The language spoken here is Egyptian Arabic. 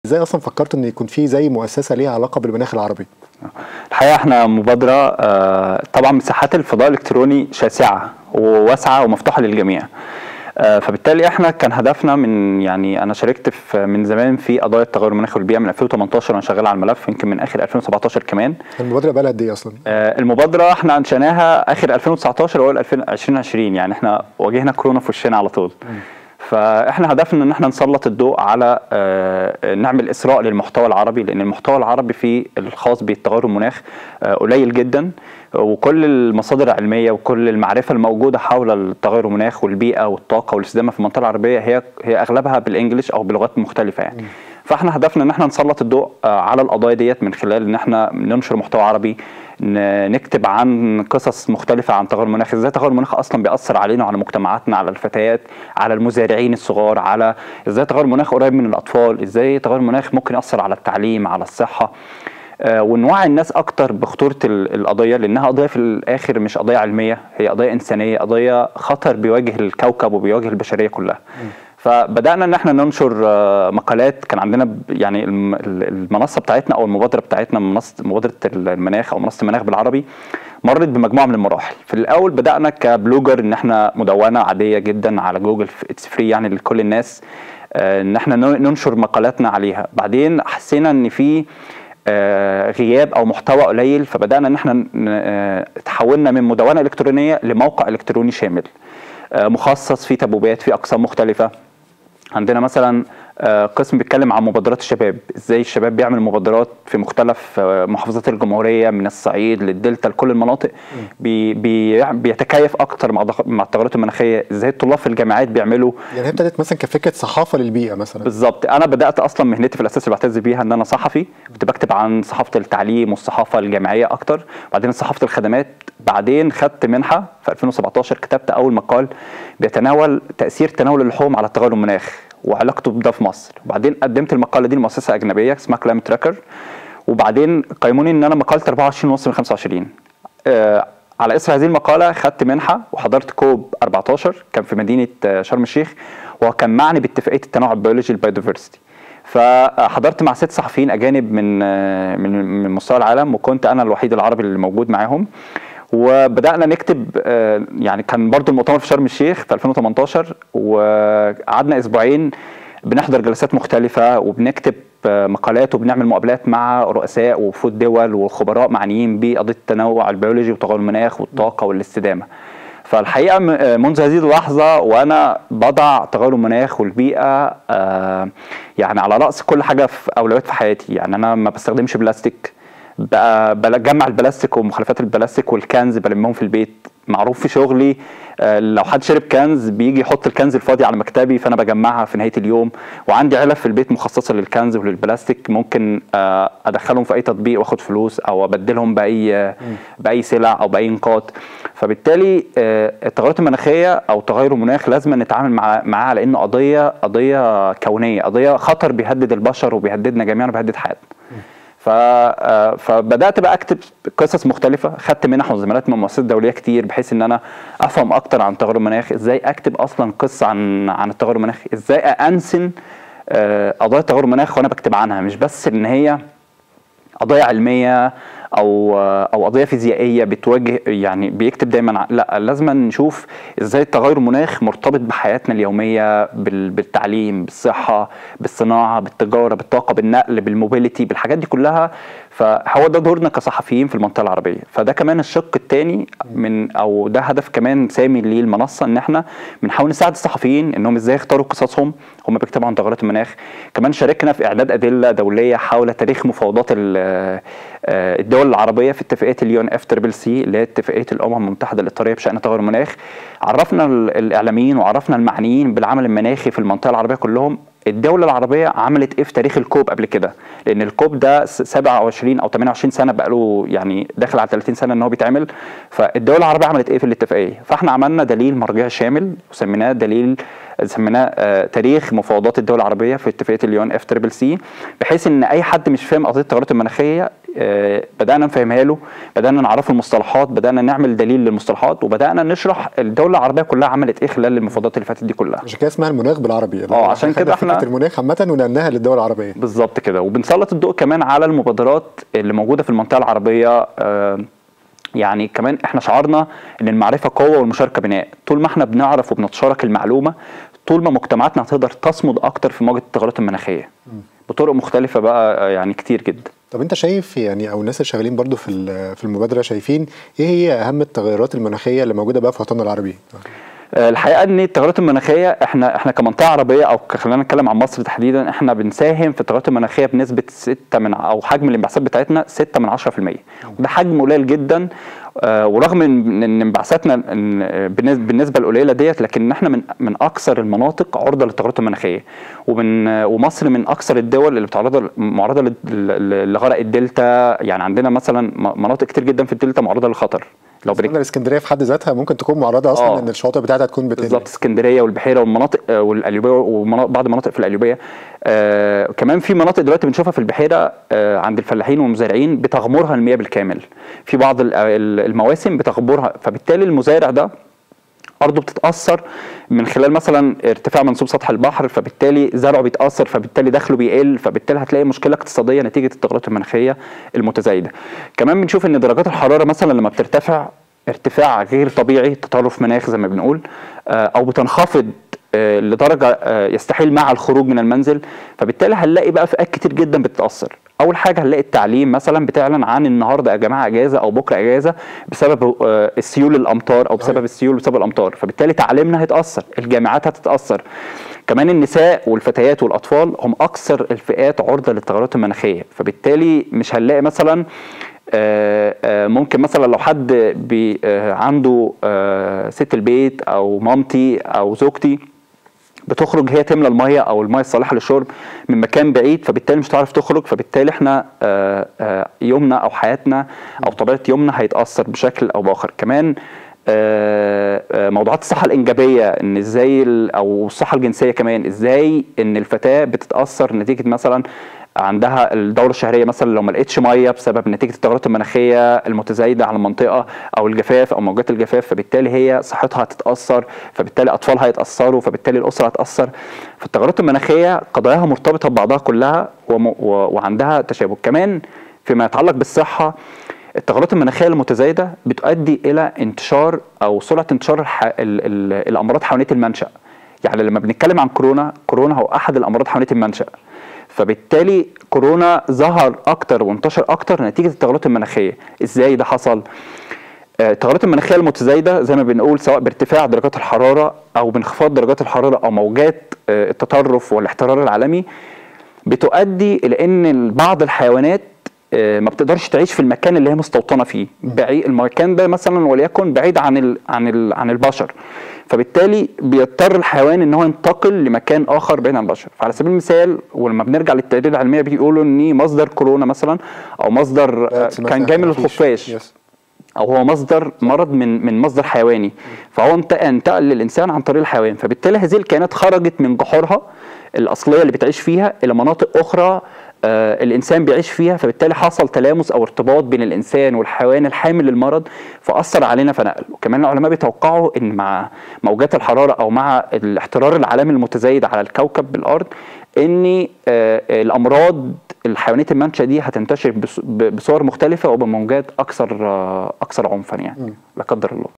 ازاي اصلا فكرت ان يكون في زي مؤسسه ليها علاقه بالمناخ العربي الحقيقه احنا مبادره آه، طبعا مساحات الفضاء الالكتروني شاسعه وواسعه ومفتوحه للجميع آه، فبالتالي احنا كان هدفنا من يعني انا شاركت في من زمان في قضايا التغير المناخي والبيئه من 2018 وانا شغال على الملف يمكن من اخر 2017 كمان المبادره بقى لها قد ايه اصلا آه، المبادره احنا انشأناها اخر 2019 واول 2020 يعني احنا واجهنا كورونا في وشنا على طول فاحنا هدفنا ان احنا نسلط الضوء على آه، نعمل اسراء للمحتوى العربي لان المحتوى العربي في الخاص بالتغير المناخ آه، قليل جدا وكل المصادر العلميه وكل المعرفه الموجوده حول التغير المناخ والبيئه والطاقه والاستدامه في المنطقه العربيه هي هي اغلبها بالانجلش او بلغات مختلفه يعني فاحنا هدفنا ان احنا نسلط الضوء آه، على القضايا ديت من خلال ان احنا ننشر محتوى عربي ن- نكتب عن قصص مختلفة عن تغير المناخ ازاي تغير المناخ اصلا بيأثر علينا وعلى مجتمعاتنا على الفتيات على المزارعين الصغار على ازاي تغير المناخ قريب من الاطفال ازاي تغير المناخ ممكن يأثر على التعليم على الصحة آه، ونوعي الناس اكتر بخطوره ال- القضيه لانها قضيه في الاخر مش قضيه علميه هي قضيه انسانيه قضيه خطر بيواجه الكوكب وبيواجه البشريه كلها فبدانا ان احنا ننشر آه، مقالات كان عندنا ب- يعني الم- ال- المنصه بتاعتنا او المبادره بتاعتنا منصه مبادره المناخ او منصه المناخ بالعربي مرت بمجموعه من المراحل في الاول بدانا كبلوجر ان احنا مدونه عاديه جدا على جوجل اتس فري يعني لكل الناس آه، ان احنا ن- ننشر مقالاتنا عليها بعدين حسينا ان في آه، غياب او محتوى قليل فبدانا ان احنا ن- آه، تحولنا من مدونه الكترونيه لموقع الكتروني شامل آه، مخصص فيه تبويبات في اقسام مختلفه عندنا مثلا آه، قسم بيتكلم عن مبادرات الشباب ازاي الشباب بيعمل مبادرات في مختلف آه، محافظات الجمهوريه من الصعيد للدلتا لكل المناطق بي بي بيتكيف اكتر مع ضغ- مع التغيرات المناخيه ازاي الطلاب في الجامعات بيعملوا يعني هي ابتدت مثلا كفكره صحافه للبيئه مثلا بالظبط انا بدات اصلا مهنتي في الاساس اللي بعتز بيها ان انا صحفي كنت بكتب عن صحافه التعليم والصحافه الجامعيه اكتر بعدين صحافه الخدمات بعدين خدت منحه في 2017 كتبت اول مقال بيتناول تاثير تناول اللحوم على التغير المناخ وعلاقته بده في مصر وبعدين قدمت المقاله دي لمؤسسه اجنبيه اسمها كلام تراكر وبعدين قيموني ان انا مقالتي 24 ونص من 25 آه على اثر هذه المقاله خدت منحه وحضرت كوب 14 كان في مدينه آه، شرم الشيخ وكان معني باتفاقيه التنوع البيولوجي البايوديفرستي فحضرت مع ست صحفيين اجانب من آه، من من مستوى العالم وكنت انا الوحيد العربي اللي موجود معاهم وبدانا نكتب آه، يعني كان برضو المؤتمر في شرم الشيخ في 2018 وقعدنا اسبوعين بنحضر جلسات مختلفة وبنكتب آه، مقالات وبنعمل مقابلات مع رؤساء ووفود دول وخبراء معنيين بقضية التنوع البيولوجي وتغير المناخ والطاقة والاستدامة فالحقيقة م- آه، منذ هذه اللحظة وأنا بضع تغير المناخ والبيئة آه، يعني على رأس كل حاجة في أولويات في حياتي يعني أنا ما بستخدمش بلاستيك بقى بجمع البلاستيك ومخلفات البلاستيك والكنز بلمهم في البيت معروف في شغلي آه، لو حد شرب كنز بيجي يحط الكنز الفاضي على مكتبي فانا بجمعها في نهايه اليوم وعندي علب في البيت مخصصه للكنز وللبلاستيك ممكن آه، ادخلهم في اي تطبيق واخد فلوس او ابدلهم باي باي سلع او باي نقاط فبالتالي آه، التغيرات المناخيه او تغير المناخ لازم نتعامل مع معاه على انه قضيه قضيه كونيه قضيه خطر بيهدد البشر وبيهددنا جميعا وبيهدد حياتنا ف... آه، فبدات بقى اكتب قصص مختلفه خدت منح وزمالات من مؤسسات دوليه كتير بحيث ان انا افهم اكتر عن تغير المناخ ازاي اكتب اصلا قصه عن عن التغير المناخي ازاي انسن آه، قضايا تغير المناخ وانا بكتب عنها مش بس ان هي قضايا علميه او او قضيه فيزيائيه بتواجه يعني بيكتب دايما ع- لا لازم نشوف ازاي التغير المناخ مرتبط بحياتنا اليوميه بال- بالتعليم بالصحه بالصناعه بالتجاره بالطاقه بالنقل بالموبيليتي بالحاجات دي كلها فهو ده دورنا كصحفيين في المنطقه العربيه فده كمان الشق الثاني من او ده هدف كمان سامي للمنصه ان احنا بنحاول نساعد الصحفيين انهم ازاي يختاروا قصصهم هم بيكتبوا عن تغيرات المناخ كمان شاركنا في اعداد ادله دوليه حول تاريخ مفاوضات ال- آه، الدول العربيه في اتفاقيه اليون اف تريبل سي اللي هي اتفاقيه الامم المتحده الاطاريه بشان تغير المناخ عرفنا ال- الاعلاميين وعرفنا المعنيين بالعمل المناخي في المنطقه العربيه كلهم الدولة العربية عملت ايه في تاريخ الكوب قبل كده؟ لأن الكوب ده س- 27 أو 28 سنة بقاله يعني داخل على 30 سنة إن هو بيتعمل فالدولة العربية عملت ايه في الاتفاقية؟ فاحنا عملنا دليل مرجعي شامل وسميناه دليل سميناه آه تاريخ مفاوضات الدول العربية في اتفاقية اليون اف تريبل سي بحيث إن أي حد مش فاهم قضية التغيرات المناخية آه، بدانا نفهمها له بدانا نعرف المصطلحات بدانا نعمل دليل للمصطلحات وبدانا نشرح الدوله العربيه كلها عملت ايه خلال المفاوضات اللي فاتت دي كلها عشان كده اسمها المناخ بالعربي اللي اه، هو عشان خدنا كده فكرة احنا- المناخ عامه ونقلناها للدول العربيه بالظبط كده وبنسلط الضوء كمان على المبادرات اللي موجوده في المنطقه العربيه آه، يعني كمان احنا شعارنا ان المعرفه قوه والمشاركه بناء طول ما احنا بنعرف وبنتشارك المعلومه طول ما مجتمعاتنا هتقدر تصمد اكتر في مواجهه التغيرات المناخيه بطرق مختلفه بقى آه، يعني كتير جدا طب انت شايف يعني او الناس اللي شغالين برضو في ال- في المبادره شايفين ايه هي اهم التغيرات المناخيه اللي موجوده بقى في وطننا العربي آه، الحقيقه ان التغيرات المناخيه احنا احنا كمنطقه عربيه او ك- خلينا نتكلم عن مصر تحديدا احنا بنساهم في التغيرات المناخيه بنسبه 6 من او حجم الانبعاثات بتاعتنا 6 من 10% وده حجم قليل جدا آه، ورغم ان إن انبعاثاتنا إن- آه، بالنسبه بالنسبة القليله ديت لكن احنا من من اكثر المناطق عرضه للتغيرات المناخيه ومن آه، ومصر من اكثر الدول اللي بتعرض معرضه لل- لل- لغرق الدلتا يعني عندنا مثلا م- مناطق كتير جدا في الدلتا معرضه للخطر لو بنك- قلنا الاسكندريه في حد ذاتها ممكن تكون معرضه اصلا اه. ان الشواطئ بتاعتها تكون بتقل بالظبط اسكندريه والبحيره والمناطق آه، والقليوبيه وبعض المناطق في القليوبيه آه كمان في مناطق دلوقتي بنشوفها في البحيره آه عند الفلاحين والمزارعين بتغمرها المياه بالكامل في بعض ال- ال- المواسم بتغمرها فبالتالي المزارع ده ارضه بتتاثر من خلال مثلا ارتفاع منسوب سطح البحر فبالتالي زرعه بيتاثر فبالتالي دخله بيقل فبالتالي هتلاقي مشكله اقتصاديه نتيجه التغيرات المناخيه المتزايده كمان بنشوف ان درجات الحراره مثلا لما بترتفع ارتفاع غير طبيعي تطرف مناخ زي ما بنقول آه، او بتنخفض آه، لدرجه آه، يستحيل مع الخروج من المنزل فبالتالي هنلاقي بقى فئات كتير جدا بتتاثر اول حاجه هنلاقي التعليم مثلا بتعلن عن النهارده يا جماعه اجازه او بكره اجازه بسبب آه، السيول الامطار او بسبب السيول بسبب الامطار فبالتالي تعليمنا هيتاثر الجامعات هتتاثر كمان النساء والفتيات والاطفال هم اكثر الفئات عرضه للتغيرات المناخيه فبالتالي مش هنلاقي مثلا آه، آه، ممكن مثلا لو حد بي آه، عنده آه، ست البيت او مامتي او زوجتي بتخرج هي تملى الميه او الميه الصالحه للشرب من مكان بعيد فبالتالي مش هتعرف تخرج فبالتالي احنا آه، آه، يومنا او حياتنا او طبيعه يومنا هيتاثر بشكل او باخر كمان آه، آه، موضوعات الصحه الانجابيه ان ازاي ال- او الصحه الجنسيه كمان ازاي ان الفتاه بتتاثر نتيجه مثلا عندها الدوره الشهريه مثلا لو ما لقيتش ميه بسبب نتيجه التغيرات المناخيه المتزايده على المنطقه او الجفاف او موجات الجفاف فبالتالي هي صحتها هتتاثر فبالتالي اطفالها هيتاثروا فبالتالي الاسره هتاثر فالتغيرات المناخيه قضاياها مرتبطه ببعضها كلها وم- و- وعندها تشابه كمان فيما يتعلق بالصحه التغيرات المناخيه المتزايده بتؤدي الى انتشار او سرعه انتشار الح... ال... ال... الامراض حيوانيه المنشا يعني لما بنتكلم عن كورونا كورونا هو احد الامراض حيوانيه المنشا فبالتالي كورونا ظهر اكتر وانتشر اكتر نتيجه التغيرات المناخيه ازاي ده حصل آه، التغيرات المناخيه المتزايده زي ما بنقول سواء بارتفاع درجات الحراره او بانخفاض درجات الحراره او موجات آه، التطرف والاحترار العالمي بتؤدي الى ان بعض الحيوانات آه، ما بتقدرش تعيش في المكان اللي هي مستوطنه فيه بعيد المكان ده مثلا وليكن بعيد عن ال عن ال عن البشر فبالتالي بيضطر الحيوان ان هو ينتقل لمكان اخر بعيد عن البشر فعلى سبيل المثال ولما بنرجع للتقارير العلميه بيقولوا ان مصدر كورونا مثلا او مصدر آه، كان جاي من الخفاش يس. او هو مصدر مرض من من مصدر حيواني فهو انت- انتقل للانسان عن طريق الحيوان فبالتالي هذه الكائنات خرجت من جحورها الاصليه اللي بتعيش فيها الى مناطق اخرى آه الانسان بيعيش فيها فبالتالي حصل تلامس او ارتباط بين الانسان والحيوان الحامل للمرض فاثر علينا فنقل وكمان العلماء بيتوقعوا ان مع موجات الحراره او مع الاحترار العالمي المتزايد على الكوكب بالارض ان آه الامراض الحيوانات المنشأ دي هتنتشر بص- ب- بصور مختلفه وبموجات اكثر آه، اكثر عنفا يعني لا قدر الله